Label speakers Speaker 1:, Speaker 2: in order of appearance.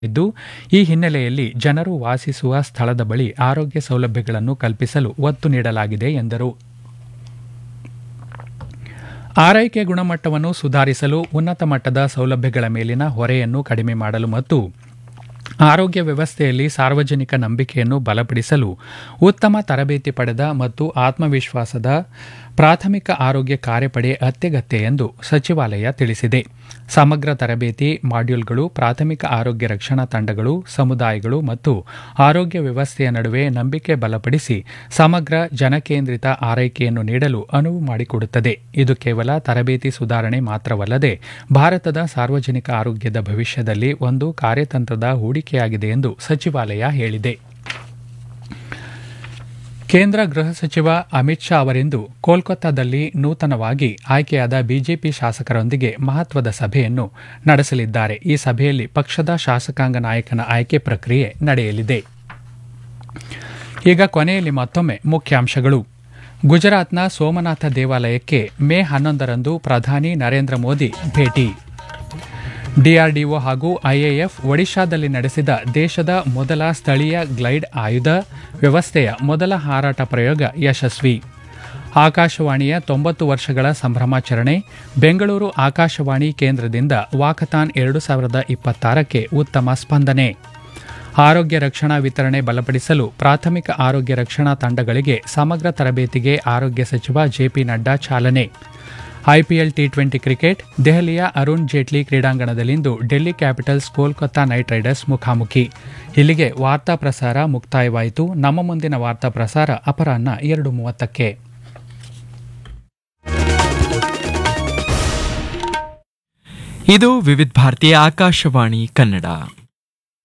Speaker 1: ಇದ್ದು ಈ ಹಿನ್ನೆಲೆಯಲ್ಲಿ ಜನರು ವಾಸಿಸುವ ಸ್ಥಳದ ಬಳಿ ಆರೋಗ್ಯ ಸೌಲಭ್ಯಗಳನ್ನು ಕಲ್ಪಿಸಲು ಒತ್ತು ನೀಡಲಾಗಿದೆ ಎಂದರು ಆರೈಕೆ ಗುಣಮಟ್ಟವನ್ನು ಸುಧಾರಿಸಲು ಉನ್ನತ ಮಟ್ಟದ ಸೌಲಭ್ಯಗಳ ಮೇಲಿನ ಹೊರೆಯನ್ನು ಕಡಿಮೆ ಮಾಡಲು ಮತ್ತು ಆರೋಗ್ಯ ವ್ಯವಸ್ಥೆಯಲ್ಲಿ ಸಾರ್ವಜನಿಕ ನಂಬಿಕೆಯನ್ನು ಬಲಪಡಿಸಲು ಉತ್ತಮ ತರಬೇತಿ ಪಡೆದ ಮತ್ತು ಆತ್ಮವಿಶ್ವಾಸದ ಪ್ರಾಥಮಿಕ ಆರೋಗ್ಯ ಕಾರ್ಯಪಡೆ ಅತ್ಯಗತ್ಯ ಎಂದು ಸಚಿವಾಲಯ ತಿಳಿಸಿದೆ ಸಮಗ್ರ ತರಬೇತಿ ಮಾಡ್ಯೂಲ್ಗಳು ಪ್ರಾಥಮಿಕ ಆರೋಗ್ಯ ರಕ್ಷಣಾ ತಂಡಗಳು ಸಮುದಾಯಗಳು ಮತ್ತು ಆರೋಗ್ಯ ವ್ಯವಸ್ಥೆಯ ನಡುವೆ ನಂಬಿಕೆ ಬಲಪಡಿಸಿ ಸಮಗ್ರ ಜನಕೇಂದ್ರಿತ ಆರೈಕೆಯನ್ನು ನೀಡಲು ಅನುವು ಮಾಡಿಕೊಡುತ್ತದೆ ಇದು ಕೇವಲ ತರಬೇತಿ ಸುಧಾರಣೆ ಮಾತ್ರವಲ್ಲದೆ ಭಾರತದ ಸಾರ್ವಜನಿಕ ಆರೋಗ್ಯದ ಭವಿಷ್ಯದಲ್ಲಿ ಒಂದು ಕಾರ್ಯತಂತ್ರದ ಹೂಡಿಕೆಯಾಗಿದೆ ಎಂದು ಸಚಿವಾಲಯ ಹೇಳಿದೆ ಕೇಂದ್ರ ಗೃಹ ಸಚಿವ ಅಮಿತ್ ಶಾ ಅವರಿಂದು ಕೋಲ್ಕತ್ತಾದಲ್ಲಿ ನೂತನವಾಗಿ ಆಯ್ಕೆಯಾದ ಬಿಜೆಪಿ ಶಾಸಕರೊಂದಿಗೆ ಮಹತ್ವದ ಸಭೆಯನ್ನು ನಡೆಸಲಿದ್ದಾರೆ ಈ ಸಭೆಯಲ್ಲಿ ಪಕ್ಷದ ಶಾಸಕಾಂಗ ನಾಯಕನ ಆಯ್ಕೆ ಪ್ರಕ್ರಿಯೆ ನಡೆಯಲಿದೆ ಈಗ ಕೊನೆಯಲ್ಲಿ ಮತ್ತೊಮ್ಮೆ ಮುಖ್ಯಾಂಶಗಳು ಗುಜರಾತ್ನ ಸೋಮನಾಥ ದೇವಾಲಯಕ್ಕೆ ಮೇ ಹನ್ನೊಂದರಂದು ಪ್ರಧಾನಿ ನರೇಂದ್ರ ಮೋದಿ ಭೇಟಿ ಡಿಆರ್ಡಿಒ ಹಾಗೂ ಐಎಎಫ್ ಒಡಿಶಾದಲ್ಲಿ ನಡೆಸಿದ ದೇಶದ ಮೊದಲ ಸ್ಥಳೀಯ ಗ್ಲೈಡ್ ಆಯುಧ ವ್ಯವಸ್ಥೆಯ ಮೊದಲ ಹಾರಾಟ ಪ್ರಯೋಗ ಯಶಸ್ವಿ ಆಕಾಶವಾಣಿಯ ತೊಂಬತ್ತು ವರ್ಷಗಳ ಸಂಭ್ರಮಾಚರಣೆ ಬೆಂಗಳೂರು ಆಕಾಶವಾಣಿ ಕೇಂದ್ರದಿಂದ ವಾಕಥಾನ್ ಎರಡು ಸಾವಿರದ ಇಪ್ಪತ್ತಾರಕ್ಕೆ ಉತ್ತಮ ಸ್ಪಂದನೆ ಆರೋಗ್ಯ ರಕ್ಷಣಾ ವಿತರಣೆ ಬಲಪಡಿಸಲು ಪ್ರಾಥಮಿಕ ಆರೋಗ್ಯ ರಕ್ಷಣಾ ತಂಡಗಳಿಗೆ ಸಮಗ್ರ ತರಬೇತಿಗೆ ಆರೋಗ್ಯ ಸಚಿವ ಜೆಪಿ ನಡ್ಡಾ ಚಾಲನೆ ಐಪಿಎಲ್ ಟಿ ಟ್ವೆಂಟಿ ಕ್ರಿಕೆಟ್ ದೆಹಲಿಯ ಅರುಣ್ ಜೇಟ್ಲಿ ಕ್ರೀಡಾಂಗಣದಲ್ಲಿಂದು Delhi Capitals Kolkata Knight Riders ಮುಖಾಮುಖಿ ಇಲ್ಲಿಗೆ ವಾರ್ತಾ ಪ್ರಸಾರ ಮುಕ್ತಾಯವಾಯಿತು ನಮ್ಮ ಮುಂದಿನ ವಾರ್ತಾ ಪ್ರಸಾರ ಅಪರಾಹ್ನ ಎರಡು ಮೂವತ್ತಕ್ಕೆ
Speaker 2: ಇದು ವಿವಿಧ ಭಾರತೀಯ ಆಕಾಶವಾಣಿ ಕನ್ನಡ